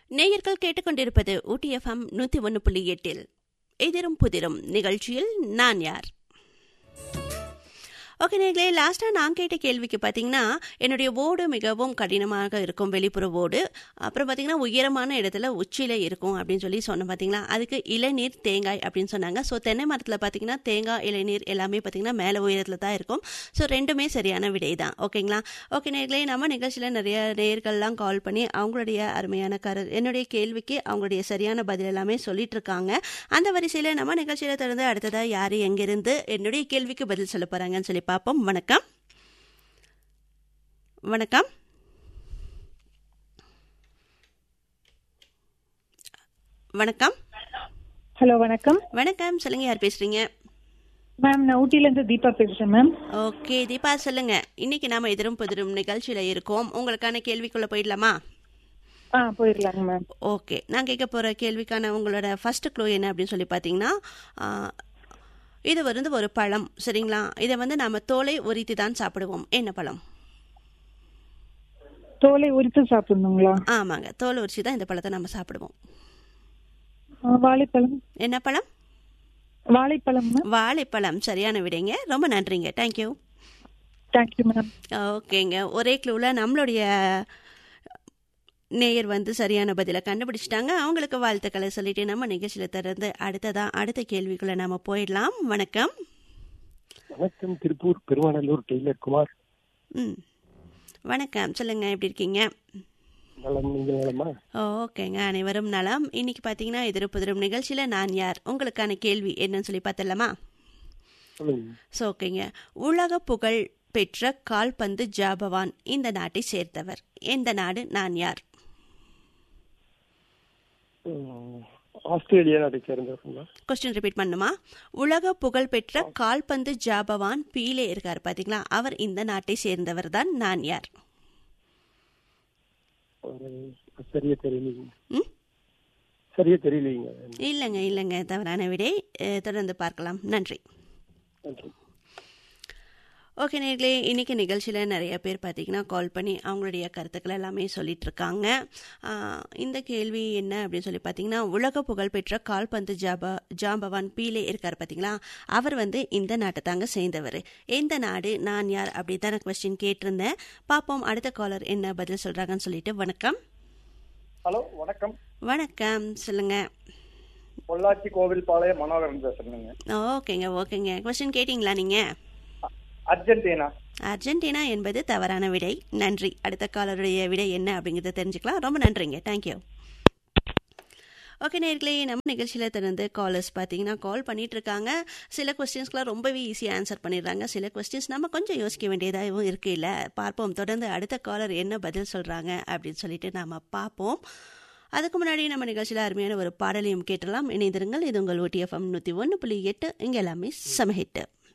நேயர்கள் கேட்டுக்கொண்டிருப்பது ஊட்டி எஃப்எம் நூற்றி ஒன்று புள்ளி எட்டில் எதிரும் புதிரும் நிகழ்ச்சியில் நான் யார் ஓகே நேர்களே லாஸ்ட்டாக நான் கேட்ட கேள்விக்கு பார்த்தீங்கன்னா என்னுடைய ஓடு மிகவும் கடினமாக இருக்கும் வெளிப்புற ஓடு அப்புறம் பார்த்தீங்கன்னா உயரமான இடத்துல உச்சியில் இருக்கும் அப்படின்னு சொல்லி சொன்னேன் பார்த்தீங்களா அதுக்கு இளநீர் தேங்காய் அப்படின்னு சொன்னாங்க ஸோ தென்னை மரத்தில் பார்த்தீங்கன்னா தேங்காய் இளநீர் எல்லாமே பார்த்தீங்கன்னா மேலே உயரத்தில் தான் இருக்கும் ஸோ ரெண்டுமே சரியான விடை தான் ஓகேங்களா ஓகே நேர்களே நம்ம நிகழ்ச்சியில் நிறைய நேர்கள்லாம் கால் பண்ணி அவங்களுடைய அருமையான கரு என்னுடைய கேள்விக்கு அவங்களுடைய சரியான பதில் எல்லாமே சொல்லிட்டு இருக்காங்க அந்த வரிசையில் நம்ம நிகழ்ச்சியில் தொடர்ந்து அடுத்ததாக யார் எங்கிருந்து என்னுடைய கேள்விக்கு பதில் சொல்ல போகிறாங்கன்னு சொல்லி பார்ப்போம் வணக்கம் வணக்கம் வணக்கம் ஹலோ வணக்கம் வணக்கம் சொல்லுங்க யார் பேசுறீங்க மேம் நான் ஊட்டிலேருந்து தீபா பேசுகிறேன் மேம் ஓகே தீபா சொல்லுங்க இன்னைக்கு நாம எதிரும் புதிரும் நிகழ்ச்சியில இருக்கோம் உங்களுக்கான கேள்விக்குள்ள போயிடலாமா ஆ போயிடலாங்க மேம் ஓகே நான் கேட்க போற கேள்விக்கான உங்களோட ஃபர்ஸ்ட் க்ளூ என்ன அப்படின்னு சொல்லி பார்த்தீங்கன்னா ஆ, இது வந்து ஒரு பழம் சரிங்களா இதை வந்து நாம தோலை உரித்து தான் சாப்பிடுவோம் என்ன பழம் தோலை உரித்து சாப்பிடணுங்களா ஆமாங்க தோல் உரிச்சு தான் இந்த பழத்தை நம்ம சாப்பிடுவோம் ஆ, வாழைப்பழம் என்ன பழம் வாழைப்பழம் மேம் வாழைப்பழம் சரியான விடைங்க ரொம்ப நன்றிங்க தேங்க்யூ தேங்க்யூ மேம் ஓகேங்க ஒரே க்ளூவில் நம்மளுடைய நேயர் வந்து சரியான பதிலை கண்டுபிடிச்சிட்டாங்க அவங்களுக்கு வாழ்த்துக்களை சொல்லிட்டு நம்ம நிகழ்ச்சியில் திறந்து அடுத்ததா அடுத்த கேள்விக்குள்ள நாம போயிடலாம் வணக்கம் வணக்கம் திருப்பூர் பெருமாநல்லூர் டெய்லர் குமார் ம் வணக்கம் சொல்லுங்க எப்படி இருக்கீங்க நலம் நீங்கள் நலமா ஓகேங்க அனைவரும் நலம் இன்னைக்கு பார்த்தீங்கன்னா எதிர்ப்புதிரும் நிகழ்ச்சியில் நான் யார் உங்களுக்கான கேள்வி என்னன்னு சொல்லி பார்த்தலாமா சொல்லுங்க ஸோ ஓகேங்க உலக புகழ் பெற்ற கால்பந்து ஜாபவான் இந்த நாட்டை சேர்ந்தவர் எந்த நாடு நான் யார் உம், ஆஸ்திரேலியா நாட்டை சேர்ந்தவர்களா கொஸ்டின் ரிப்பீட் பண்ணுமா உலக புகழ்பெற்ற கால்பந்து ஜாபவான் பீலே இருக்கார் பாத்தீங்களா அவர் இந்த நாட்டை சேர்ந்தவர் தான் நான் யார் ஒரு சரியா தெரியலீங்க ம்? சரியா தெரியலீங்க இல்லைங்க இல்லைங்க தவறான விடை அஹ், தொடர்ந்து பார்க்கலாம் நன்றி நன்றி ஓகே நேர்களே இன்னைக்கு நிகழ்ச்சியில் நிறைய பேர் பார்த்தீங்கன்னா கால் பண்ணி அவங்களுடைய கருத்துக்கள் எல்லாமே சொல்லிட்டு இருக்காங்க ஆஹ், இந்த கேள்வி என்ன அப்படின்னு சொல்லி பார்த்தீங்கன்னா உலக புகழ்பெற்ற கால்பந்து ஜாப ஜாம்பவான் பீலே இருக்கார் பார்த்தீங்களா அவர் வந்து இந்த நாட்டை தாங்க சேர்ந்தவர் எந்த நாடு நான் யார் அப்படி தானே கொஸ்டின் கேட்டிருந்தேன் பார்ப்போம் அடுத்த காலர் என்ன பதில் சொல்கிறாங்கன்னு சொல்லிட்டு வணக்கம் ஹலோ வணக்கம் வணக்கம் சொல்லுங்க பொள்ளாச்சி கோவில் பாளையம் மனோகரன் பேசுறேங்க ஓகேங்க ஓகேங்க கொஸ்டின் கேட்டிங்களா நீங்கள் அர்ஜென்டினா அர்ஜென்டினா என்பது தவறான விடை நன்றி அடுத்த காலருடைய விடை என்ன அப்படிங்கிறத தெரிஞ்சுக்கலாம் ரொம்ப நன்றிங்க தேங்க்யூ ஓகே நேர்களே நம்ம நிகழ்ச்சியில் திறந்து காலர்ஸ் பார்த்தீங்கன்னா கால் பண்ணிட்டு இருக்காங்க சில கொஸ்டின்ஸ்க்குலாம் ரொம்பவே ஈஸியாக ஆன்சர் பண்ணிடுறாங்க சில கொஸ்டின்ஸ் நம்ம கொஞ்சம் யோசிக்க வேண்டியதாகவும் இருக்கு இல்லை பார்ப்போம் தொடர்ந்து அடுத்த காலர் என்ன பதில் சொல்கிறாங்க அப்படின்னு சொல்லிட்டு நாம பார்ப்போம் அதுக்கு முன்னாடி நம்ம நிகழ்ச்சியில் அருமையான ஒரு பாடலையும் கேட்டலாம் இணைந்திருங்கள் இது உங்கள் ஓடிஎஃப்எம் நூற்றி ஒன்று புள்ளி எட்டு இங்கே எல்லாமே சமஹிட்டு